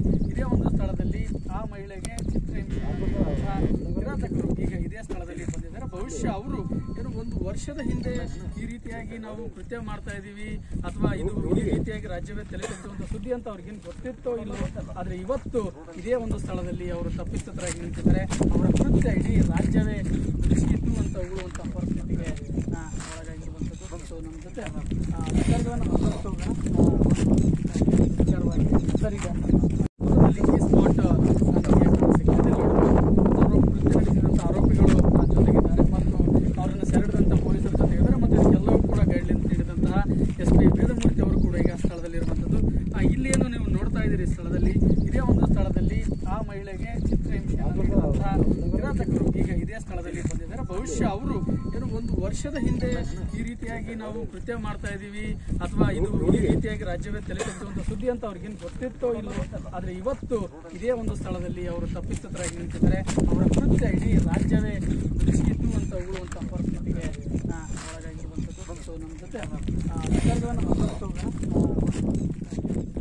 ಇದೇ ಒಂದು ಸ್ಥಳದಲ್ಲಿ ಆ ಮಹಿಳೆಗೆ ಚಿತ್ರಹಿಂಸೆ ಆ, ಕಿರಾತಕರು ಈಗ ಇದೇ ಸ್ಥಳದಲ್ಲಿ ಬಂದಿದ್ದಾರೆ ಭವಿಷ್ಯ ಅವರು ಏನು ಒಂದು ವರ್ಷದ ಹಿಂದೆ ಈ ರೀತಿಯಾಗಿ ನಾವು ಕೃತ್ಯ ಮಾಡ್ತಾ ಇದೀವಿ ಅಥವಾ ಇದು ಈ ರೀತಿಯಾಗಿ ರಾಜ್ಯವೇ ತಲೆ ಕೆತ್ತುವಂತ ಸುದ್ದಿ ಅಂತ ಅವ್ರಿಗೇನು ಗೊತ್ತಿತ್ತೋ ಇಲ್ಲೋ ಆದ್ರೆ ಇವತ್ತು ಇದೇ ಒಂದು ಸ್ಥಳದಲ್ಲಿ ಅವರು ತಪ್ಪಿತಸ್ಥರಾಗಿ ನಿಂತಿದ್ದಾರೆ ಅವರ ಕೃತ್ಯ ಇಡೀ ರಾಜ್ಯವೇ ಬಿಸಿಯಿತು ಅಂತ ಉಗುಳುವಂತ ಪರಿಸ್ಥಿತಿಗೆ ಆ, ಒಳಗಾಗಿರುವಂಥದ್ದು ಸೊ ನಮ್ಮ ಜೊತೆ ಆ, ವಿಚಾರಗಳನ್ನ ಮಾತಾಡ್ತಾ ಹೋಗೋಣ. ಆ, ವಿಚಾರವಾಗಿ ಸರ್ ಈಗ ಪೂರ್ವದಲ್ಲಿ ಈ ಸ್ಪಾಟ್ ನಮಗೆ ಸಿಕ್ಕಿದೆ ಅವರು ಕೃತ್ಯ ನಡೆಸಿದಂಥ ಆರೋಪಿಗಳು ಆ ಜೊತೆಗಿದ್ದಾರೆ ಮತ್ತು ಅವರನ್ನು ಸೆರೆಡಿದಂಥ ಪೊಲೀಸರ ಜೊತೆಗಿದ್ದಾರೆ ಮತ್ತು ಇದಕ್ಕೆಲ್ಲವೂ ಕೂಡ ಗೈಡ್ಲೈನ್ಸ್ ನೀಡಿದಂತಹ ಎಸ್ ಪಿ ವೇದಮೂರ್ತಿ ಅವರು ಕೂಡ ಈಗ ಸ್ಥಳದಲ್ಲಿರುವಂಥದ್ದು ಆ, ಇಲ್ಲಿ ಏನು ನೀವು ನೋಡ್ತಾ ಇದ್ದೀರಿ ಸ್ಥಳದಲ್ಲಿ ಇದೇ ಒಂದು ಸ್ಥಳದಲ್ಲಿ ಆ ಮಹಿಳೆಗೆ ಚಿತ್ರಹಿಂಸೆ ಆಗಿರುವಂತಹ ಕಿರಾತಕರು ಈಗ ಇದೇ ಸ್ಥಳದಲ್ಲಿ ಬಂದಿದ್ದಾರೆ ಭವಿಷ್ಯ ಅವರು ಏನು ಒಂದು ವರ್ಷದ ಹಿಂದೆ ಈ ರೀತಿಯಾಗಿ ನಾವು ಕೃತ್ಯ ಮಾಡ್ತಾ ಇದೀವಿ ಅಥವಾ ಇದು ಈ ರೀತಿಯಾಗಿ ರಾಜ್ಯವೇ ತಲೆ ಕೆತ್ತುವಂತ ಸುದ್ದಿ ಅಂತ ಅವ್ರಿಗೇನು ಗೊತ್ತಿತ್ತೋ ಇಲ್ಲೋ ಆದ್ರೆ ಇವತ್ತು ಇದೇ ಒಂದು ಸ್ಥಳದಲ್ಲಿ ಅವರು ತಪ್ಪಿತಸ್ಥರಾಗಿ ನಿಂತಿದ್ದಾರೆ ಅವರ ಕೃತ್ಯ ಇಡೀ ರಾಜ್ಯವೇ ಬಿಸಿಯಿತು ಅಂತ ಉಗುಳುವಂತ ಪರಿಸ್ಥಿತಿಗೆ ಆ, ಒಳಗಾಗಿರುವಂಥದ್ದು ಸೊ ನಮ್ಮ ಜೊತೆ ಆ, ವಿಚಾರಗಳನ್ನ ಮಾತಾಡ್ತಾ ಹೋಗೋಣ. ಆ,